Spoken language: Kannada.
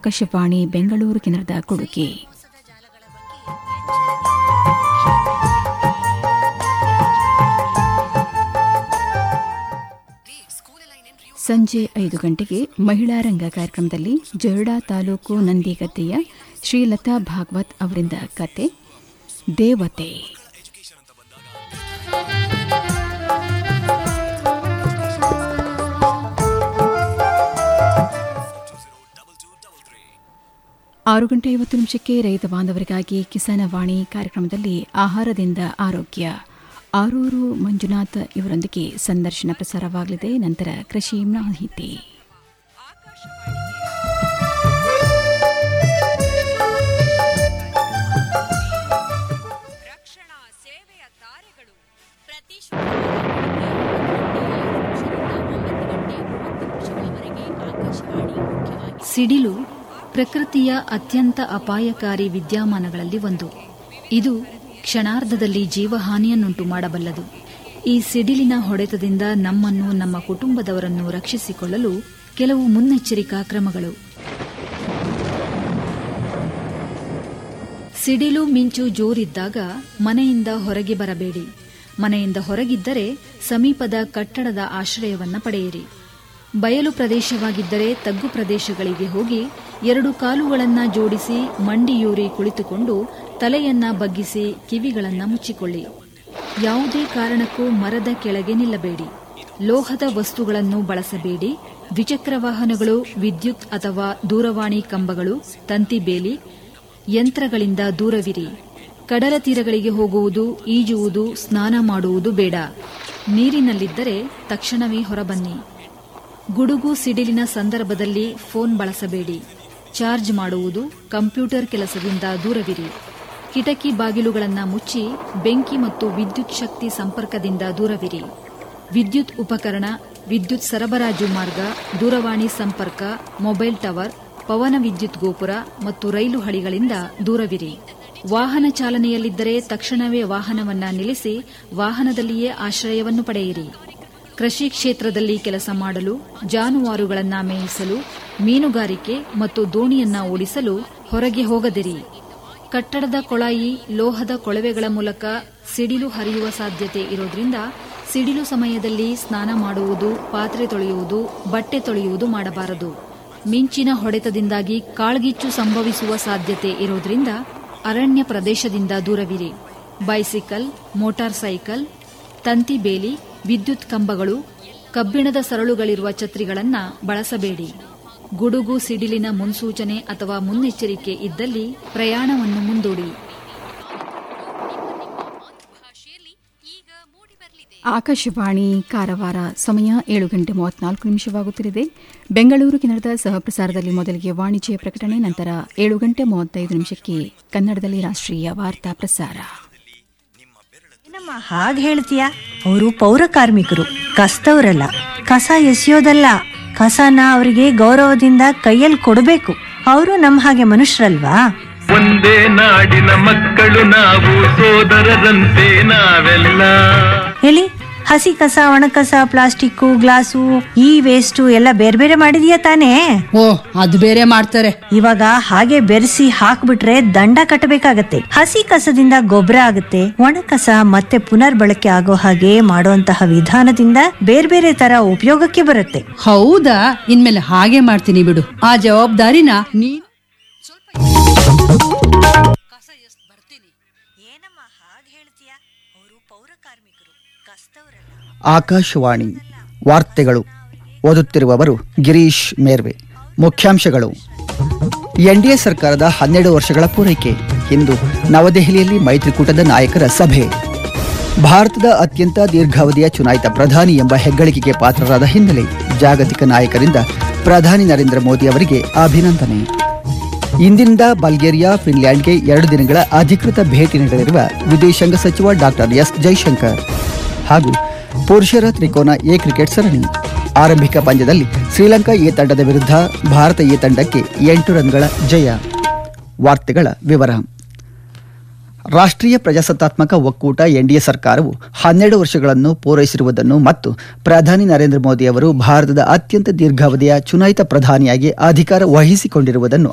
ಆಕಾಶವಾಣಿ ಬೆಂಗಳೂರು ಕೇಂದ್ರದ ಕೊಡುಗೆ ಸಂಜೆ ಐದು ಗಂಟೆಗೆ ಮಹಿಳಾ ರಂಗ ಕಾರ್ಯಕ್ರಮದಲ್ಲಿ ಜೊರಡಾ ತಾಲೂಕು ನಂದಿಗದ್ದೆಯ ಶ್ರೀಲತಾ ಭಾಗವತ್ ಅವರಿಂದ ಕತೆ ದೇವತೆ ಆರು ಗಂಟೆ ಐವತ್ತು ನಿಮಿಷಕ್ಕೆ ರೈತ ಬಾಂಧವರಿಗಾಗಿ ಕಿಸಾನ ವಾಣಿ ಕಾರ್ಯಕ್ರಮದಲ್ಲಿ ಆಹಾರದಿಂದ ಆರೋಗ್ಯ ಆರೂರು ಮಂಜುನಾಥ್ ಇವರೊಂದಿಗೆ ಸಂದರ್ಶನ ಪ್ರಸಾರವಾಗಲಿದೆ ನಂತರ ಕೃಷಿ ಮಾಹಿತಿ ರಕ್ಷಣಾ ಸೇವೆಯ ತಾರೆಗಳು ಪ್ರತಿ ಶುಕ್ರವಾರ ಸಿಡಿಲು ಪ್ರಕೃತಿಯ ಅತ್ಯಂತ ಅಪಾಯಕಾರಿ ವಿದ್ಯಮಾನಗಳಲ್ಲಿ ಒಂದು ಇದು ಕ್ಷಣಾರ್ಧದಲ್ಲಿ ಜೀವಹಾನಿಯನ್ನುಂಟು ಮಾಡಬಲ್ಲದು ಈ ಸಿಡಿಲಿನ ಹೊಡೆತದಿಂದ ನಮ್ಮನ್ನು ನಮ್ಮ ಕುಟುಂಬದವರನ್ನು ರಕ್ಷಿಸಿಕೊಳ್ಳಲು ಕೆಲವು ಮುನ್ನೆಚ್ಚರಿಕಾ ಕ್ರಮಗಳು ಸಿಡಿಲು ಮಿಂಚು ಜೋರಿದ್ದಾಗ ಮನೆಯಿಂದ ಹೊರಗೆ ಬರಬೇಡಿ ಮನೆಯಿಂದ ಹೊರಗಿದ್ದರೆ ಸಮೀಪದ ಕಟ್ಟಡದ ಆಶ್ರಯವನ್ನ ಪಡೆಯಿರಿ ಬಯಲು ಪ್ರದೇಶವಾಗಿದ್ದರೆ ತಗ್ಗು ಪ್ರದೇಶಗಳಿಗೆ ಹೋಗಿ ಎರಡು ಕಾಲುಗಳನ್ನ ಜೋಡಿಸಿ ಮಂಡಿಯೂರಿ ಕುಳಿತುಕೊಂಡು ತಲೆಯನ್ನ ಬಗ್ಗಿಸಿ ಕಿವಿಗಳನ್ನ ಮುಚ್ಚಿಕೊಳ್ಳಿ ಯಾವುದೇ ಕಾರಣಕ್ಕೂ ಮರದ ಕೆಳಗೆ ನಿಲ್ಲಬೇಡಿ ಲೋಹದ ವಸ್ತುಗಳನ್ನು ಬಳಸಬೇಡಿ ದ್ವಿಚಕ್ರ ವಾಹನಗಳು ವಿದ್ಯುತ್ ಅಥವಾ ದೂರವಾಣಿ ಕಂಬಗಳು ತಂತಿ ಬೇಲಿ ಯಂತ್ರಗಳಿಂದ ದೂರವಿರಿ ಕಡಲ ತೀರಗಳಿಗೆ ಹೋಗುವುದು ಈಜುವುದು ಸ್ನಾನ ಮಾಡುವುದು ಬೇಡ ನೀರಿನಲ್ಲಿದ್ದರೆ ತಕ್ಷಣವೇ ಹೊರಬನ್ನಿ ಗುಡುಗು ಸಿಡಿಲಿನ ಸಂದರ್ಭದಲ್ಲಿ ಫೋನ್ ಬಳಸಬೇಡಿ ಚಾರ್ಜ್ ಮಾಡುವುದು ಕಂಪ್ಯೂಟರ್ ಕೆಲಸದಿಂದ ದೂರವಿರಿ ಕಿಟಕಿ ಬಾಗಿಲುಗಳನ್ನು ಮುಚ್ಚಿ ಬೆಂಕಿ ಮತ್ತು ವಿದ್ಯುತ್ ಶಕ್ತಿ ಸಂಪರ್ಕದಿಂದ ದೂರವಿರಿ ವಿದ್ಯುತ್ ಉಪಕರಣ ವಿದ್ಯುತ್ ಸರಬರಾಜು ಮಾರ್ಗ ದೂರವಾಣಿ ಸಂಪರ್ಕ ಮೊಬೈಲ್ ಟವರ್ ಪವನ ವಿದ್ಯುತ್ ಗೋಪುರ ಮತ್ತು ರೈಲು ಹಳಿಗಳಿಂದ ದೂರವಿರಿ ವಾಹನ ಚಾಲನೆಯಲ್ಲಿದ್ದರೆ ತಕ್ಷಣವೇ ವಾಹನವನ್ನ ನಿಲ್ಲಿಸಿ ವಾಹನದಲ್ಲಿಯೇ ಆಶ್ರಯವನ್ನು ಪಡೆಯಿರಿ ಕೃಷಿ ಕ್ಷೇತ್ರದಲ್ಲಿ ಕೆಲಸ ಮಾಡಲು ಜಾನುವಾರುಗಳನ್ನ ಮೇಯಿಸಲು ಮೀನುಗಾರಿಕೆ ಮತ್ತು ದೋಣಿಯನ್ನ ಓಡಿಸಲು ಹೊರಗೆ ಹೋಗದಿರಿ ಕಟ್ಟಡದ ಕೊಳಾಯಿ ಲೋಹದ ಕೊಳವೆಗಳ ಮೂಲಕ ಸಿಡಿಲು ಹರಿಯುವ ಸಾಧ್ಯತೆ ಇರೋದ್ರಿಂದ ಸಿಡಿಲು ಸಮಯದಲ್ಲಿ ಸ್ನಾನ ಮಾಡುವುದು ಪಾತ್ರೆ ತೊಳೆಯುವುದು ಬಟ್ಟೆ ತೊಳೆಯುವುದು ಮಾಡಬಾರದು ಮಿಂಚಿನ ಹೊಡೆತದಿಂದಾಗಿ ಕಾಳ್ಗಿಚ್ಚು ಸಂಭವಿಸುವ ಸಾಧ್ಯತೆ ಇರೋದ್ರಿಂದ ಅರಣ್ಯ ಪ್ರದೇಶದಿಂದ ದೂರವಿರಿ ಬೈಸಿಕಲ್ ಮೋಟಾರ್ ಸೈಕಲ್ ತಂತಿ ಬೇಲಿ ವಿದ್ಯುತ್ ಕಂಬಗಳು ಕಬ್ಬಿಣದ ಸರಳುಗಳಿರುವ ಛತ್ರಿಗಳನ್ನ ಬಳಸಬೇಡಿ ಗುಡುಗು ಸಿಡಿಲಿನ ಮುನ್ಸೂಚನೆ ಅಥವಾ ಮುನ್ನೆಚ್ಚರಿಕೆ ಇದ್ದಲ್ಲಿ ಪ್ರಯಾಣವನ್ನು ಮುಂದೂಡಿ ಭಾಷೆಯಲ್ಲಿ ಈಗ ಮೂಡಿಬರಲಿದೆ ಆಕಾಶವಾಣಿ ಕಾರವಾರ ಸಮಯ ಏಳು ಗಂಟೆ ಮೂವತ್ನಾಲ್ಕು ನಿಮಿಷವಾಗುತ್ತಿದೆ ಬೆಂಗಳೂರು ಕೇಂದ್ರದ ಸಹಪ್ರಸಾರದಲ್ಲಿ ಮೊದಲಿಗೆ ವಾಣಿಜ್ಯ ಪ್ರಕಟಣೆ ನಂತರ ಏಳು ಗಂಟೆ ಮೂವತ್ತೈದು ನಿಮಿಷಕ್ಕೆ ಕನ್ನಡದಲ್ಲಿ ರಾಷ್ಟ್ರೀಯ ವಾರ್ತಾ ಪ್ರಸಾರ ಏನಮ್ಮ ಹಾಗೆ ಹೇಳ್ತೀಯ ಅವರು ಪೌರ ಕಾರ್ಮಿಕರು ಕಸ್ತವ್ರಲ್ಲ ಕಸ ಎಸೆಯೋದಲ್ಲ ಕಸನ ಅವರಿಗೆ ಗೌರವದಿಂದ ಕೈಯಲ್ಲಿ ಕೊಡಬೇಕು ಅವರು ನಮ್ಮ ಹಾಗೆ ಮನುಷ್ಯರಲ್ವಾ ಒಂದೇ ನಾಡಿನ ಮಕ್ಕಳು ನಾವು ಸೋದರರಂತೆ ನಾವೆಲ್ಲ ಹೇಳಿ ಹಸಿ ಕಸ ಒಣ ಕಸ ಪ್ಲಾಸ್ಟಿಕ್ಕು ಗ್ಲಾಸು ಈ ವೇಸ್ಟು ಎಲ್ಲ ಬೇರೆ ಬೇರೆ ಮಾಡಿದೀಯ ತಾನೇ ಓ ಅದು ಬೇರೆ ಮಾಡ್ತಾರೆ ಇವಾಗ ಹಾಗೆ ಬೆರೆಸಿ ಹಾಕ್ಬಿಟ್ರೆ ದಂಡ ಕಟ್ಟಬೇಕಾಗತ್ತೆ ಹಸಿ ಕಸದಿಂದ ಗೊಬ್ಬರ ಆಗುತ್ತೆ ಒಣ ಕಸ ಮತ್ತೆ ಪುನರ್ಬಳಕೆ ಆಗೋ ಹಾಗೆ ಮಾಡುವಂತಹ ವಿಧಾನದಿಂದ ಬೇರೆ ಬೇರೆ ತರ ಉಪಯೋಗಕ್ಕೆ ಬರುತ್ತೆ ಹೌದಾ ಇನ್ಮೇಲೆ ಹಾಗೆ ಮಾಡ್ತೀನಿ ಬಿಡು ಆ ಜವಾಬ್ದಾರಿನ ನೀನ್ ಕಸ ಎಷ್ಟ್ ಬರ್ತೀನಿ ಏನಮ್ಮ ಹಾಗೆ ಹೇಳ್ತೀಯ ಅವರು ಪೌರ ಕಾರ್ಮಿಕರು ಕಸ್ತವರಲ್ಲ ಆಕಾಶವಾಣಿ ವಾರ್ತೆಗಳು ಓದುತ್ತಿರುವವರು ಗಿರೀಶ್ ಮೇರ್ವೆ ಮುಖ್ಯಾಂಶಗಳು ಎನ್ಡಿಎ ಸರ್ಕಾರದ ಹನ್ನೆರಡು ವರ್ಷಗಳ ಪೂರೈಕೆ ಇಂದು ನವದೆಹಲಿಯಲ್ಲಿ ಮೈತ್ರಿಕೂಟದ ನಾಯಕರ ಸಭೆ ಭಾರತದ ಅತ್ಯಂತ ದೀರ್ಘಾವಧಿಯ ಚುನಾಯಿತ ಪ್ರಧಾನಿ ಎಂಬ ಹೆಗ್ಗಳಿಕೆಗೆ ಪಾತ್ರರಾದ ಹಿನ್ನೆಲೆ ಜಾಗತಿಕ ನಾಯಕರಿಂದ ಪ್ರಧಾನಿ ನರೇಂದ್ರ ಮೋದಿ ಅವರಿಗೆ ಅಭಿನಂದನೆ ಇಂದಿನಿಂದ ಬಲ್ಗೇರಿಯಾ ಫಿನ್ಲ್ಯಾಂಡ್ಗೆ ಎರಡು ದಿನಗಳ ಅಧಿಕೃತ ಭೇಟಿ ನೀಡಲಿರುವ ವಿದೇಶಾಂಗ ಸಚಿವ ಡಾಕ್ಟರ್ ಎಸ್ ಜೈಶಂಕರ್ ಹಾಗೂ ಪುರುಷರ ತ್ರಿಕೋನ ಎ ಕ್ರಿಕೆಟ್ ಸರಣಿ ಆರಂಭಿಕ ಪಂದ್ಯದಲ್ಲಿ ಶ್ರೀಲಂಕಾ ಎ ತಂಡದ ವಿರುದ್ಧ ಭಾರತ ಎ ತಂಡಕ್ಕೆ ಎಂಟು ರನ್ಗಳ ಜಯ ವಾರ್ತೆಗಳ ವಿವರ ರಾಷ್ಟ್ರೀಯ ಪ್ರಜಾಸತ್ತಾತ್ಮಕ ಒಕ್ಕೂಟ ಎನ್ಡಿಎ ಸರ್ಕಾರವು ಹನ್ನೆರಡು ವರ್ಷಗಳನ್ನು ಪೂರೈಸಿರುವುದನ್ನು ಮತ್ತು ಪ್ರಧಾನಿ ನರೇಂದ್ರ ಮೋದಿ ಅವರು ಭಾರತದ ಅತ್ಯಂತ ದೀರ್ಘಾವಧಿಯ ಚುನಾಯಿತ ಪ್ರಧಾನಿಯಾಗಿ ಅಧಿಕಾರ ವಹಿಸಿಕೊಂಡಿರುವುದನ್ನು